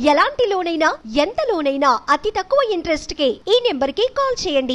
ఎలాంటి లోనైనా ఎంత లోనైనా అతి తక్కువ ఇంట్రెస్ట్ కే ఈ నెంబర్ కి కాల్ చేయండి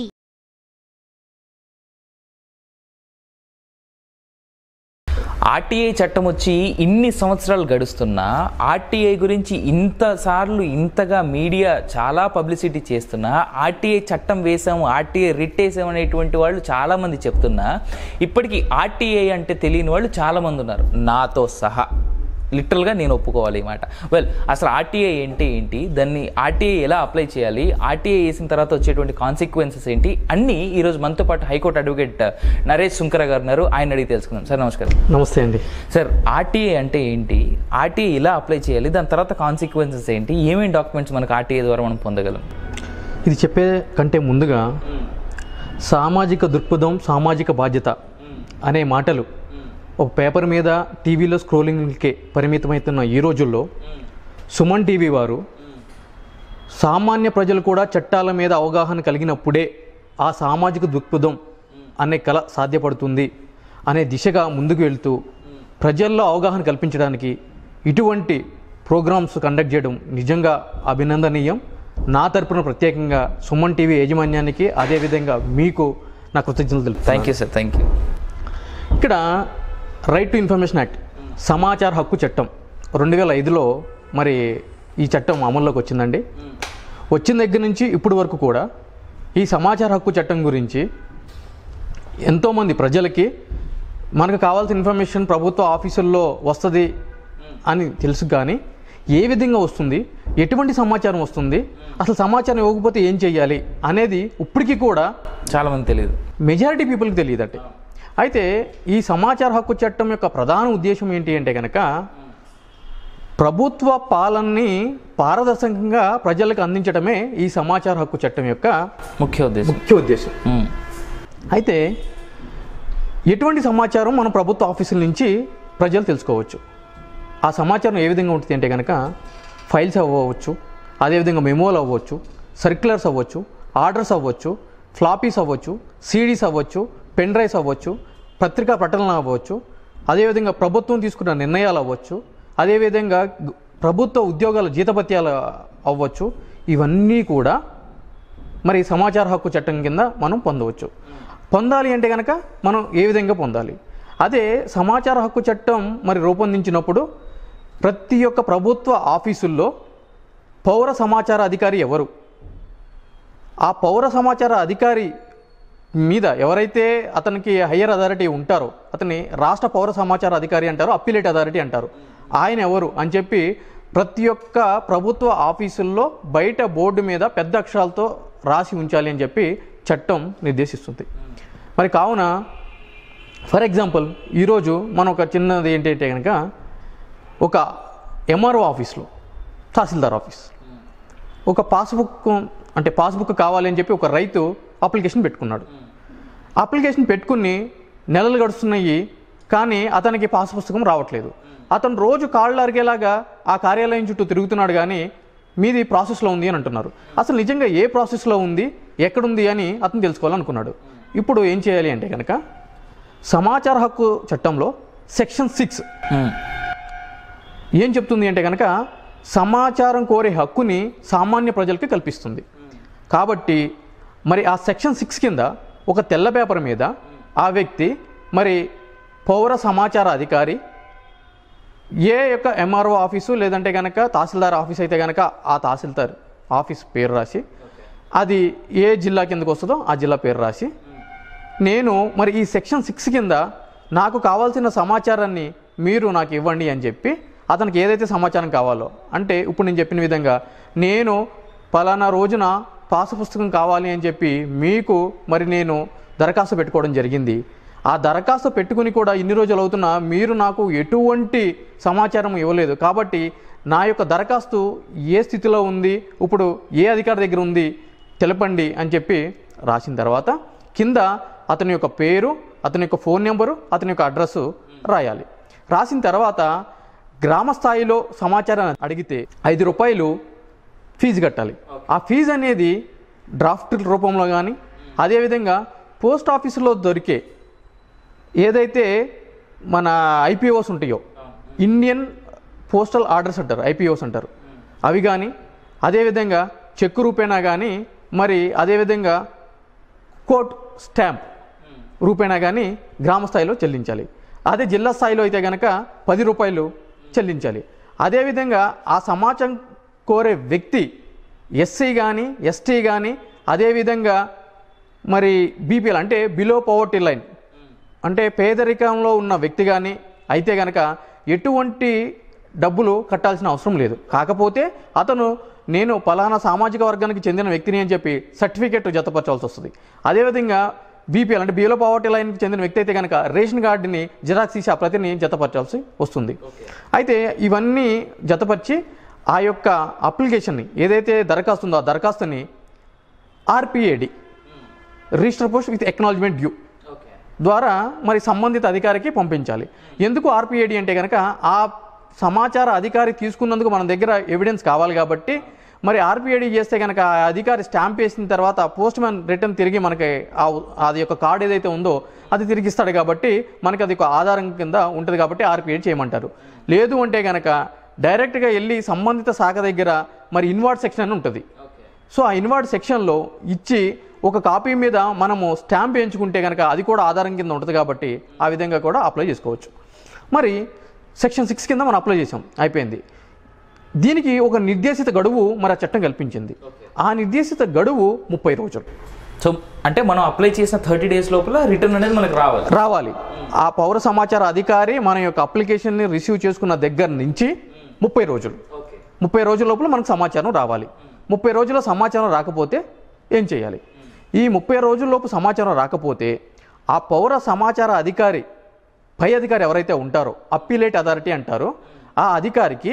ఆర్టీఐ చట్టం వచ్చి ఇన్ని సంవత్సరాలు గడుస్తున్నా ఆర్టీఐ గురించి ఇంతసార్లు ఇంతగా మీడియా చాలా పబ్లిసిటీ చేస్తున్నా ఆర్టీఐ చట్టం వేసాము ఆర్టీఐ రిట్ వేసాము అనేటువంటి వాళ్ళు చాలామంది చెప్తున్నా ఇప్పటికీ ఆర్టీఐ అంటే తెలియని వాళ్ళు చాలామంది ఉన్నారు నాతో సహా లిటరల్గా నేను ఒప్పుకోవాలి ఈ మాట వెల్ అసలు ఆర్టీఐ అంటే ఏంటి దాన్ని ఆర్టీఐ ఎలా అప్లై చేయాలి ఆర్టీఐ వేసిన తర్వాత వచ్చేటువంటి కాన్సిక్వెన్సెస్ ఏంటి అన్నీ ఈరోజు మనతో పాటు హైకోర్టు అడ్వకేట్ నరేష్ సుంకర గారు ఉన్నారు ఆయన అడిగి తెలుసుకుందాం సార్ నమస్కారం నమస్తే అండి సార్ ఆర్టీఐ అంటే ఏంటి ఆర్టీఐ ఎలా అప్లై చేయాలి దాని తర్వాత కాన్సిక్వెన్సెస్ ఏంటి ఏమేమి డాక్యుమెంట్స్ మనకు ఆర్టీఐ ద్వారా మనం పొందగలం ఇది చెప్పే కంటే ముందుగా సామాజిక దృక్పథం సామాజిక బాధ్యత అనే మాటలు ఒక పేపర్ మీద టీవీలో స్క్రోలింగ్కే పరిమితమవుతున్న ఈ రోజుల్లో సుమన్ టీవీ వారు సామాన్య ప్రజలు కూడా చట్టాల మీద అవగాహన కలిగినప్పుడే ఆ సామాజిక దృక్పథం అనే కళ సాధ్యపడుతుంది అనే దిశగా ముందుకు వెళ్తూ ప్రజల్లో అవగాహన కల్పించడానికి ఇటువంటి ప్రోగ్రామ్స్ కండక్ట్ చేయడం నిజంగా అభినందనీయం నా తరపున ప్రత్యేకంగా సుమన్ టీవీ యాజమాన్యానికి అదేవిధంగా మీకు నా కృతజ్ఞతలు తెలుపుతున్నాను. Thank you sir thank you ఇక్కడ రైట్ టు ఇన్ఫర్మేషన్ యాక్ట్ సమాచార హక్కు చట్టం రెండు వేల ఐదులో మరి ఈ చట్టం అమల్లోకి వచ్చిందండి వచ్చిన దగ్గర నుంచి ఇప్పటి వరకు కూడా ఈ సమాచార హక్కు చట్టం గురించి ఎంతోమంది ప్రజలకి మనకు కావాల్సిన ఇన్ఫర్మేషన్ ప్రభుత్వ ఆఫీసుల్లో వస్తుంది అని తెలుసు కానీ ఏ విధంగా వస్తుంది ఎటువంటి సమాచారం వస్తుంది అసలు సమాచారం ఇవ్వకపోతే ఏం చేయాలి అనేది ఇప్పటికీ కూడా చాలామంది తెలియదు మెజారిటీ పీపుల్కి తెలియదట అయితే ఈ సమాచార హక్కు చట్టం యొక్క ప్రధాన ఉద్దేశం ఏంటి అంటే కనుక ప్రభుత్వ పాలనని పారదర్శకంగా ప్రజలకు అందించడమే ఈ సమాచార హక్కు చట్టం యొక్క ముఖ్య ఉద్దేశం ముఖ్య ఉద్దేశం మ్మ్. అయితే ఎటువంటి సమాచారం మనం ప్రభుత్వ ఆఫీసుల నుంచి ప్రజలు తెలుసుకోవచ్చు ఆ సమాచారం ఏ విధంగా ఉంటుంది అంటే కనుక ఫైల్స్ అవ్వచ్చు అదేవిధంగా మెమోలు అవ్వచ్చు సర్క్యులర్స్ అవ్వచ్చు ఆర్డర్స్ అవ్వచ్చు ఫ్లాపీస్ అవ్వచ్చు సీడీస్ అవ్వచ్చు పెన్ డ్రైవ్స్ అవ్వచ్చు పత్రికా ప్రకటనలు అవ్వచ్చు అదేవిధంగా ప్రభుత్వం తీసుకున్న నిర్ణయాలు అవ్వచ్చు అదేవిధంగా గు- ప్రభుత్వ ఉద్యోగాల జీతభత్యాలు అవ్వచ్చు ఇవన్నీ కూడా మరి సమాచార హక్కు చట్టం కింద మనం పొందవచ్చు పొందాలి అంటే కనుక మనం ఏ విధంగా పొందాలి అదే సమాచార హక్కు చట్టం మరి రూపొందించినప్పుడు ప్రతి ఒక్క ప్రభుత్వ ఆఫీసుల్లో పౌర సమాచార అధికారి ఎవరు ఆ పౌర సమాచార అధికారి మీద ఎవరైతే అతనికి హయ్యర్ అథారిటీ ఉంటారో అతన్ని రాష్ట్ర పౌర సమాచార అధికారి అంటారు అప్పిలేట్ అథారిటీ అంటారు ఆయన ఎవరు అని చెప్పి ప్రతి ఒక్క ప్రభుత్వ ఆఫీసుల్లో బయట బోర్డు మీద పెద్ద అక్షరాలతో రాసి ఉంచాలి అని చెప్పి చట్టం నిర్దేశిస్తుంది మరి కావున ఫర్ ఎగ్జాంపుల్ ఈరోజు మనం ఒక చిన్నది ఏంటంటే కనుక ఒక ఎంఆర్ఓ ఆఫీస్లో తహసీల్దార్ ఆఫీస్ ఒక పాస్బుక్ అంటే పాస్బుక్ కావాలి అని చెప్పి ఒక రైతు అప్లికేషన్ పెట్టుకున్నాడు అప్లికేషన్ పెట్టుకుని నెలలు గడుస్తున్నాయి కానీ అతనికి పాస్ పుస్తకం రావట్లేదు అతను రోజు కాళ్ళు అరిగేలాగా ఆ కార్యాలయం చుట్టూ తిరుగుతున్నాడు కానీ మీది ప్రాసెస్లో ఉంది అని అంటున్నారు అసలు నిజంగా ఏ ప్రాసెస్లో ఉంది ఎక్కడుంది అని అతను తెలుసుకోవాలనుకున్నాడు ఇప్పుడు ఏం చేయాలి అంటే కనుక సమాచార హక్కు చట్టంలో సెక్షన్ సిక్స్ మ్మ్. ఏం చెప్తుంది అంటే కనుక సమాచారం కోరే హక్కుని సామాన్య ప్రజలకి కల్పిస్తుంది కాబట్టి మరి ఆ సెక్షన్ సిక్స్ కింద ఒక తెల్ల పేపర్ మీద ఆ వ్యక్తి మరి పౌర సమాచార అధికారి ఏ యొక్క ఎంఆర్ఓ ఆఫీసు లేదంటే కనుక తహసీల్దార్ ఆఫీస్ అయితే కనుక ఆ తహసీల్దార్ ఆఫీస్ పేరు రాసి అది ఏ జిల్లా కిందకు వస్తుందో ఆ జిల్లా పేరు రాసి నేను మరి ఈ సెక్షన్ సిక్స్ కింద నాకు కావాల్సిన సమాచారాన్ని మీరు నాకు ఇవ్వండి అని చెప్పి అతనికి ఏదైతే సమాచారం కావాలో అంటే ఇప్పుడు నేను చెప్పిన విధంగా నేను పలానా రోజున పాస్ పుస్తకం కావాలి అని చెప్పి మీకు మరి నేను దరఖాస్తు పెట్టుకోవడం జరిగింది ఆ దరఖాస్తు పెట్టుకుని కూడా ఇన్ని రోజులు అవుతున్నా మీరు నాకు ఎటువంటి సమాచారం ఇవ్వలేదు కాబట్టి నా యొక్క దరఖాస్తు ఏ స్థితిలో ఉంది ఇప్పుడు ఏ అధికారి దగ్గర ఉంది తెలపండి అని చెప్పి రాసిన తర్వాత కింద అతని యొక్క పేరు అతని యొక్క ఫోన్ నెంబరు అతని యొక్క అడ్రస్ రాయాలి రాసిన తర్వాత గ్రామ స్థాయిలో సమాచారం అడిగితే ఐదు రూపాయలు ఫీజు కట్టాలి ఆ ఫీజు అనేది డ్రాఫ్ట్ రూపంలో కానీ అదేవిధంగా పోస్ట్ ఆఫీసులో దొరికే ఏదైతే మన ఐపీఓస్ ఉంటాయో ఇండియన్ పోస్టల్ ఆర్డర్స్ అంటారు ఐపీఓస్ అంటారు అవి కానీ అదేవిధంగా చెక్కు రూపేణా కానీ మరి అదేవిధంగా కోర్ట్ స్టాంప్ రూపేణా కానీ గ్రామ స్థాయిలో చెల్లించాలి అదే జిల్లా స్థాయిలో అయితే కనుక పది రూపాయలు చెల్లించాలి అదేవిధంగా ఆ సమాచారం కోరే వ్యక్తి ఎస్సీ కానీ ఎస్టీ కానీ అదేవిధంగా మరి బీపీఎల్ అంటే బిలో పవర్టీ లైన్ అంటే పేదరికంలో ఉన్న వ్యక్తి కానీ అయితే కనుక ఎటువంటి డబ్బులు కట్టాల్సిన అవసరం లేదు కాకపోతే అతను నేను పలానా సామాజిక వర్గానికి చెందిన వ్యక్తిని అని చెప్పి సర్టిఫికేట్ జతపరచాల్సి వస్తుంది అదేవిధంగా బీపీఎల్ అంటే బిలో పవర్టీ లైన్కి చెందిన వ్యక్తి అయితే కనుక రేషన్ కార్డుని జిరాక్స్ తీసి ఆ ప్రతిని జతపరచాల్సి వస్తుంది అయితే ఇవన్నీ జతపరిచి ఆ యొక్క అప్లికేషన్ని ఏదైతే దరఖాస్తు ఉందో ఆ దరఖాస్తుని RPAD register post with acknowledgement due ద్వారా మరి సంబంధిత అధికారికి పంపించాలి ఎందుకు ఆర్పిఐడి అంటే కనుక ఆ సమాచార అధికారి తీసుకున్నందుకు మన దగ్గర ఎవిడెన్స్ కావాలి కాబట్టి మరి ఆర్పిఐడి చేస్తే కనుక ఆ అధికారి స్టాంప్ వేసిన తర్వాత పోస్ట్ మ్యాన్ రిటర్న్ తిరిగి మనకి ఆ అది యొక్క కార్డు ఏదైతే ఉందో అది తిరిగి ఇస్తాడు కాబట్టి మనకి అది ఒక ఆధారం కింద ఉంటుంది కాబట్టి ఆర్పిఐడి చేయమంటారు లేదు అంటే కనుక డైరెక్ట్గా వెళ్ళి సంబంధిత శాఖ దగ్గర మరి ఇన్వార్డ్ సెక్షన్ అని ఉంటుంది సో ఆ ఇన్వార్డ్ సెక్షన్లో ఇచ్చి ఒక కాపీ మీద మనము స్టాంప్ వేయించుకుంటే కనుక అది కూడా ఆధారం కింద ఉంటుంది కాబట్టి ఆ విధంగా కూడా అప్లై చేసుకోవచ్చు మరి సెక్షన్ సిక్స్ కింద మనం అప్లై చేసాం అయిపోయింది దీనికి ఒక నిర్దేశిత గడువు మరి ఆ చట్టం కల్పించింది ఆ నిర్దేశిత గడువు ముప్పై రోజులు సో అంటే మనం అప్లై చేసిన థర్టీ డేస్ లోపల రిటర్న్ అనేది మనకు రావాలి రావాలి ఆ పౌర సమాచార అధికారి మన యొక్క అప్లికేషన్ని రిసీవ్ చేసుకున్న దగ్గర నుంచి ముప్పై రోజులు ముప్పై రోజుల లోపల మనకు సమాచారం రావాలి ముప్పై రోజుల సమాచారం రాకపోతే ఏం చేయాలి ఈ ముప్పై రోజుల్లోపు సమాచారం రాకపోతే ఆ పౌర సమాచార అధికారి పై అధికారి ఎవరైతే ఉంటారో అప్పీలేట్ అథారిటీ అంటారో ఆ అధికారికి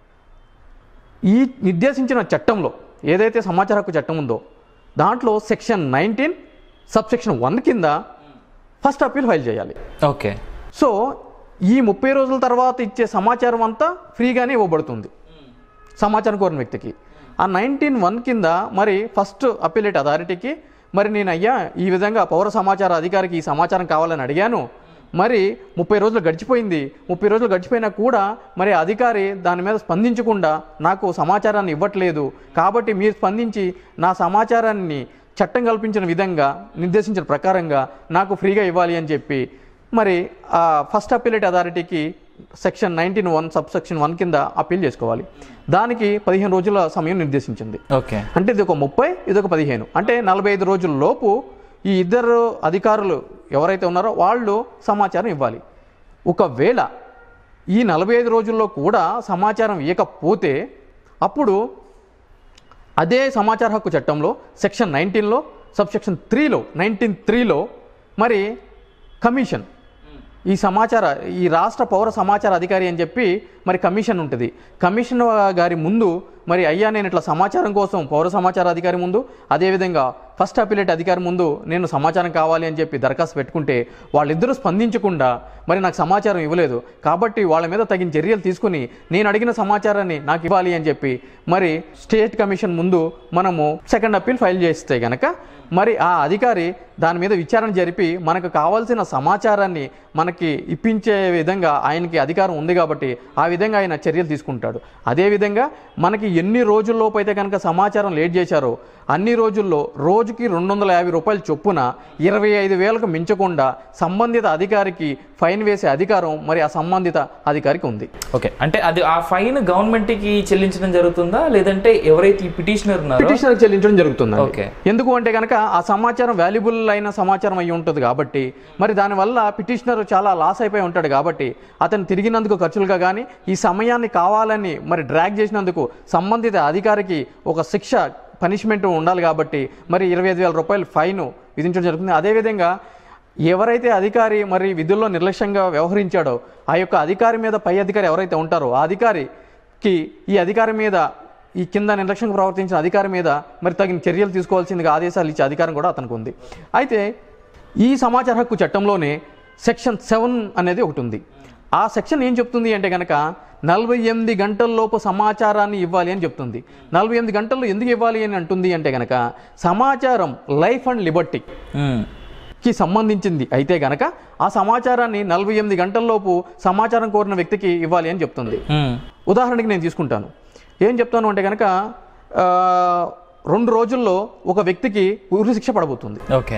ఈ నిర్దేశించిన చట్టంలో ఏదైతే సమాచార హక్కు చట్టం ఉందో దాంట్లో section nineteen sub section one కింద ఫస్ట్ అప్పీల్ ఫైల్ చేయాలి ఓకే సో ఈ ముప్పై రోజుల తర్వాత ఇచ్చే సమాచారం అంతా ఫ్రీగానే ఇవ్వబడుతుంది సమాచారం కోరిన వ్యక్తికి ఆ నైన్టీన్ వన్ కింద మరి ఫస్ట్ అప్పీలేట్ అథారిటీకి మరి నేను అయ్యా ఈ విధంగా పౌర సమాచార అధికారికి ఈ సమాచారం కావాలని అడిగాను మరి ముప్పై రోజులు గడిచిపోయింది ముప్పై రోజులు గడిచిపోయినా కూడా మరి అధికారి దాని మీద స్పందించకుండా నాకు సమాచారాన్ని ఇవ్వట్లేదు కాబట్టి మీరు స్పందించి నా సమాచారాన్ని చట్టం కల్పించిన విధంగా నిర్దేశించిన ప్రకారంగా నాకు ఫ్రీగా ఇవ్వాలి అని చెప్పి మరి ఆ ఫస్ట్ అప్పీలేట్ అథారిటీకి section nineteen one sub section one కింద అప్పీల్ చేసుకోవాలి దానికి పదిహేను రోజుల సమయం నిర్దేశించింది ఓకే అంటే ఇది ఒక ముప్పై ఇది ఒక పదిహేను అంటే నలభై ఐదు రోజుల లోపు ఈ ఇద్దరు అధికారులు ఎవరైతే ఉన్నారో వాళ్ళు సమాచారం ఇవ్వాలి ఒకవేళ ఈ నలభై ఐదు రోజుల్లో కూడా సమాచారం ఇవ్వకపోతే అప్పుడు అదే సమాచార హక్కు చట్టంలో సెక్షన్ నైన్టీన్లో సబ్ సెక్షన్ త్రీలో నైన్టీన్ త్రీలో మరి కమిషన్ ఈ సమాచార ఈ రాష్ట్ర పౌర సమాచార అధికారి అని చెప్పి మరి కమిషన్ ఉంటుంది కమిషన్ గారి ముందు మరి అయ్యా నేను ఇట్లా సమాచారం కోసం పౌర సమాచార అధికారి ముందు అదేవిధంగా ఫస్ట్ అపిలేట్ అధికారి ముందు నేను సమాచారం కావాలి అని చెప్పి దరఖాస్తు పెట్టుకుంటే వాళ్ళిద్దరూ స్పందించకుండా మరి నాకు సమాచారం ఇవ్వలేదు కాబట్టి వాళ్ళ మీద తగిన చర్యలు తీసుకుని నేను అడిగిన సమాచారాన్ని నాకు ఇవ్వాలి అని చెప్పి మరి స్టేట్ కమిషన్ ముందు మనము సెకండ్ అప్పీల్ ఫైల్ చేస్తే గనక మరి ఆ అధికారి దాని మీద విచారణ జరిపి మనకు కావాల్సిన సమాచారాన్ని మనకి ఇప్పించే విధంగా ఆయనకి అధికారం ఉంది కాబట్టి ఆ విధంగా ఆయన చర్యలు తీసుకుంటాడు అదేవిధంగా మనకి ఎన్ని రోజుల్లోపు అయితే కనుక సమాచారం లేట్ చేశారో అన్ని రోజుల్లో రోజుకి రెండు వందల యాభై రూపాయల చొప్పున ఇరవై ఐదు వేలకు మించకుండా సంబంధిత అధికారికి ఫైన్ వేసే అధికారం మరి ఆ సంబంధిత అధికారికి ఉంది ఓకే అంటే అది ఆ ఫైన్ గవర్నమెంట్ కి చెల్లించడం జరుగుతుందా లేదంటే ఎవరైతే ఈ పిటిషనర్ ఉన్నారో పిటిషనర్ చెల్లించడం జరుగుతుంది ఓకే. ఎందుకు అంటే కనుక ఆ సమాచారం వాల్యుబుల్ అయిన సమాచారం అయి ఉంటుంది కాబట్టి మరి దానివల్ల పిటిషనర్ చాలా లాస్ అయిపోయి ఉంటాడు కాబట్టి అతను తిరిగినందుకు ఖర్చులుగా కానీ ఈ సమయాన్ని కావాలని మరి డ్రాగ్ చేసినందుకు సంబంధిత అధికారికి ఒక శిక్ష పనిష్మెంట్ ఉండాలి కాబట్టి మరి ఇరవై ఐదు వేల రూపాయలు ఫైన్ విధించడం జరుగుతుంది అదేవిధంగా ఎవరైతే అధికారి మరి విధుల్లో నిర్లక్ష్యంగా వ్యవహరించాడో ఆ యొక్క అధికారి మీద పై అధికారి ఎవరైతే ఉంటారో ఆ అధికారికి ఈ అధికారి మీద ఈ కింద నిర్లక్ష్యంగా ప్రవర్తించిన అధికారి మీద మరి తగిన చర్యలు తీసుకోవాల్సిందిగా ఆదేశాలు ఇచ్చే అధికారం కూడా అతనికి ఉంది అయితే ఈ సమాచార హక్కు చట్టంలోనే సెక్షన్ సెవెన్ అనేది ఒకటి ఉంది ఆ సెక్షన్ ఏం చెప్తుంది అంటే కనుక నలభై ఎనిమిది గంటల్లోపు సమాచారాన్ని ఇవ్వాలి అని చెప్తుంది నలభై ఎనిమిది గంటల్లో ఎందుకు ఇవ్వాలి అని అంటుంది అంటే కనుక సమాచారం లైఫ్ అండ్ లిబర్టీ మ్మ్. కి సంబంధించింది అయితే గనక ఆ సమాచారాన్ని నలభై ఎనిమిది గంటల్లోపు సమాచారం కోరిన వ్యక్తికి ఇవ్వాలి అని చెప్తుంది మ్మ్. ఉదాహరణకి నేను తీసుకుంటాను ఏం చెప్తాను అంటే కనుక ఆ, రెండు రోజుల్లో ఒక వ్యక్తికి ఉరి శిక్ష పడబోతుంది ఓకే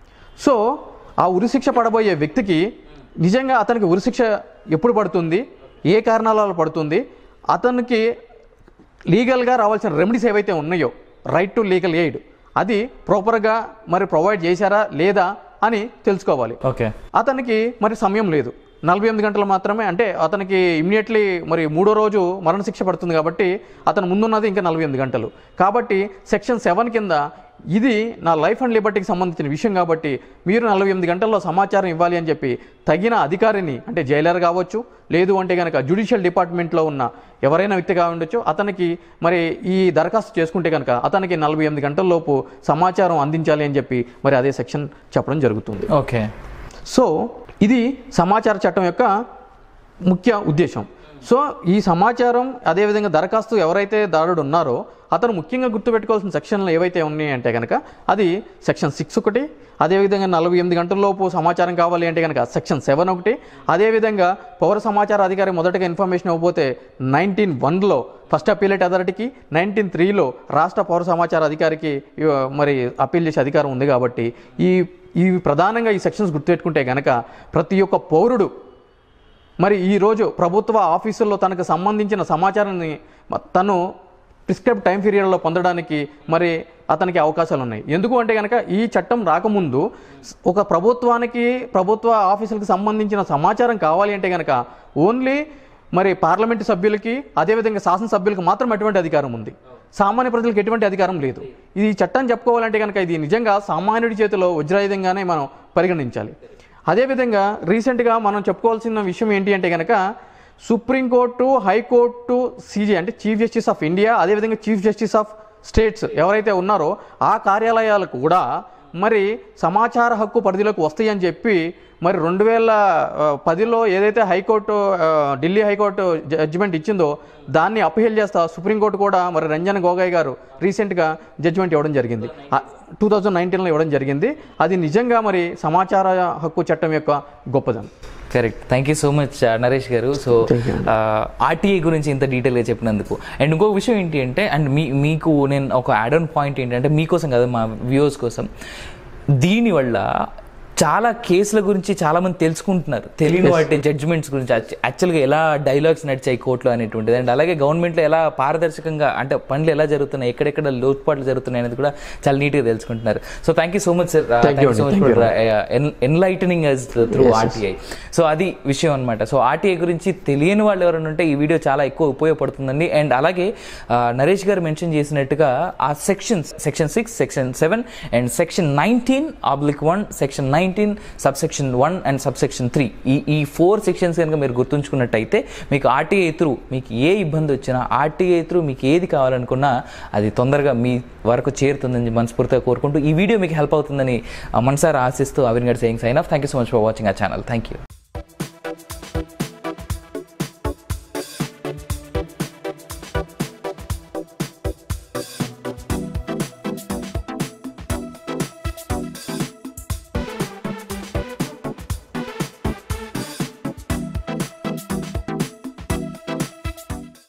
సో ఆ ఉరిశిక్ష పడబోయే వ్యక్తికి నిజంగా అతనికి ఉరిశిక్ష ఎప్పుడు పడుతుంది ఏ కారణాల వల్ల పడుతుంది అతనికి లీగల్గా రావాల్సిన రెమెడీస్ ఏవైతే ఉన్నాయో రైట్ టు లీగల్ ఎయిడ్ అది ప్రాపర్గా మరి ప్రొవైడ్ చేశారా లేదా అని తెలుసుకోవాలి ఓకే అతనికి మరి సమయం లేదు నలభై ఎనిమిది గంటలు మాత్రమే అంటే అతనికి ఇమ్మీడియట్లీ మరి మూడో రోజు మరణశిక్ష పడుతుంది కాబట్టి అతను ముందున్నది ఇంకా నలభై ఎనిమిది గంటలు కాబట్టి సెక్షన్ సెవెన్ కింద ఇది నా లైఫ్ అండ్ లిబర్టీకి సంబంధించిన విషయం కాబట్టి మీరు నలభై ఎనిమిది గంటల్లో సమాచారం ఇవ్వాలి అని చెప్పి తగిన అధికారిని అంటే జైలర్ కావచ్చు లేదు అంటే కనుక జ్యుడిషియల్ డిపార్ట్మెంట్లో ఉన్న ఎవరైనా వ్యక్తి కావచ్చు అతనికి మరి ఈ దరఖాస్తు చేసుకుంటే కనుక అతనికి నలభై ఎనిమిది గంటల లోపు సమాచారం అందించాలి అని చెప్పి మరి అదే సెక్షన్ చెప్పడం జరుగుతుంది ఓకే సో ఇది సమాచార చట్టం యొక్క ముఖ్య ఉద్దేశం సో ఈ సమాచారం అదేవిధంగా దరఖాస్తు ఎవరైతే దారుడు ఉన్నారో అతను ముఖ్యంగా గుర్తుపెట్టుకోవాల్సిన సెక్షన్లు ఏవైతే ఉన్నాయంటే కనుక అది సెక్షన్ సిక్స్ ఒకటి అదేవిధంగా నలభై ఎనిమిది గంటలలోపు సమాచారం కావాలి అంటే కనుక సెక్షన్ సెవెన్ ఒకటి అదేవిధంగా పౌర సమాచార అధికారి మొదటగా ఇన్ఫర్మేషన్ ఇవ్వబోతే నైన్టీన్ వన్లో ఫస్ట్ అప్పీలేట్ అథారిటీకి నైన్టీన్ త్రీలో రాష్ట్ర పౌర సమాచార అధికారికి ఇవ, మరి అప్పీల్ చేసే అధికారం ఉంది కాబట్టి ఈ ఈ ప్రధానంగా ఈ సెక్షన్స్ గుర్తుపెట్టుకుంటే గనక ప్రతి ఒక్క పౌరుడు మరి ఈరోజు ప్రభుత్వ ఆఫీసుల్లో తనకు సంబంధించిన సమాచారాన్ని మ- తను ప్రిస్క్రైబ్ టైం పీరియడ్లో పొందడానికి మరి అతనికి అవకాశాలు ఉన్నాయి ఎందుకు అంటే కనుక ఈ చట్టం రాకముందు స్- ఒక ప్రభుత్వానికి ప్రభుత్వ ఆఫీసులకు సంబంధించిన సమాచారం కావాలి అంటే కనుక ఓన్లీ మరి పార్లమెంటు సభ్యులకి అదేవిధంగా శాసనసభ్యులకు మాత్రం ఎటువంటి అధికారం ఉంది సామాన్య ప్రజలకు ఎటువంటి అధికారం లేదు ఈ చట్టం చెప్పుకోవాలంటే కనుక ఇది నిజంగా సామాన్యుడి చేతిలో వజ్రాయుధంగానే మనం పరిగణించాలి అదేవిధంగా రీసెంట్గా మనం చెప్పుకోవాల్సిన విషయం ఏంటి అంటే కనుక సుప్రీంకోర్టు హైకోర్టు సీజీ అంటే చీఫ్ జస్టిస్ ఆఫ్ ఇండియా అదేవిధంగా చీఫ్ జస్టిస్ ఆఫ్ స్టేట్స్ ఎవరైతే ఉన్నారో ఆ కార్యాలయాలు కూడా మరి సమాచార హక్కు పరిధిలోకి వస్తాయని చెప్పి మరి రెండు వేల ఆ, పదిలో ఏదైతే హైకోర్టు ఆ, ఢిల్లీ హైకోర్టు జడ్జిమెంట్ ఇచ్చిందో దాన్ని అపహేల్ చేస్తా సుప్రీంకోర్టు కూడా మరి రంజన్ గోగాయ్ గారు రీసెంట్గా జడ్జిమెంట్ ఇవ్వడం జరిగింది టూ థౌజండ్ నైన్టీన్లో ఇవ్వడం జరిగింది అది నిజంగా మరి సమాచార హక్కు చట్టం యొక్క గొప్పదనం correct thank you so much Naresh గారు సో ఆర్టీఐ గురించి ఇంత డీటెయిల్గా చెప్పినందుకు అండ్ ఇంకొక విషయం ఏంటి అంటే అండ్ మీ మీకు నేను ఒక యాడ్ ఆన్ పాయింట్ ఏంటంటే మీకోసం కదా మా వ్యూవర్స్ కోసం దీనివల్ల చాలా కేసుల గురించి చాలా మంది తెలుసుకుంటున్నారు తెలియని వాటి జడ్జిమెంట్స్ గురించి యాక్చువల్గా ఎలా డైలాగ్స్ నడిచాయి కోర్టులో అనేటువంటిది అండ్ అలాగే గవర్నమెంట్లో ఎలా పారదర్శకంగా అంటే పనులు ఎలా జరుగుతున్నాయి ఎక్కడెక్కడ లోటుపాట్లు జరుగుతున్నాయి అనేది కూడా చాలా నీట్గా తెలుసుకుంటున్నారు so thank you so much sir thank you so much for enlightening us through RTI so అది విషయం అనమాట సో ఆర్టీఐ గురించి తెలియని వాళ్ళు ఎవరైనా ఉంటే ఈ వీడియో చాలా ఎక్కువ ఉపయోగపడుతుందండి అండ్ అలాగే ఆ, నరేష్ గారు మెన్షన్ చేసినట్టుగా ఆ sections section six section seven and section nineteen oblique one section nineteen sub section one and sub section three ఈ ఈ ఫోర్ సెక్షన్స్ కనుక మీరు గుర్తుంచుకున్నట్టయితే మీకు ఆర్టీఐ త్రూ మీకు ఏ ఇబ్బంది వచ్చినా ఆర్టీఐ త్రూ మీకు ఏది కావాలనుకున్నా అది తొందరగా మీ వరకు చేరుతుందని మనస్ఫూర్తిగా కోరుకుంటూ ఈ వీడియో మీకు హెల్ప్ అవుతుందని ఆ, మనసారా ఆశిస్తూ అవిన్ గారు saying sign off thank you so much for watching ఆ ఛానల్ థ్యాంక్ యూ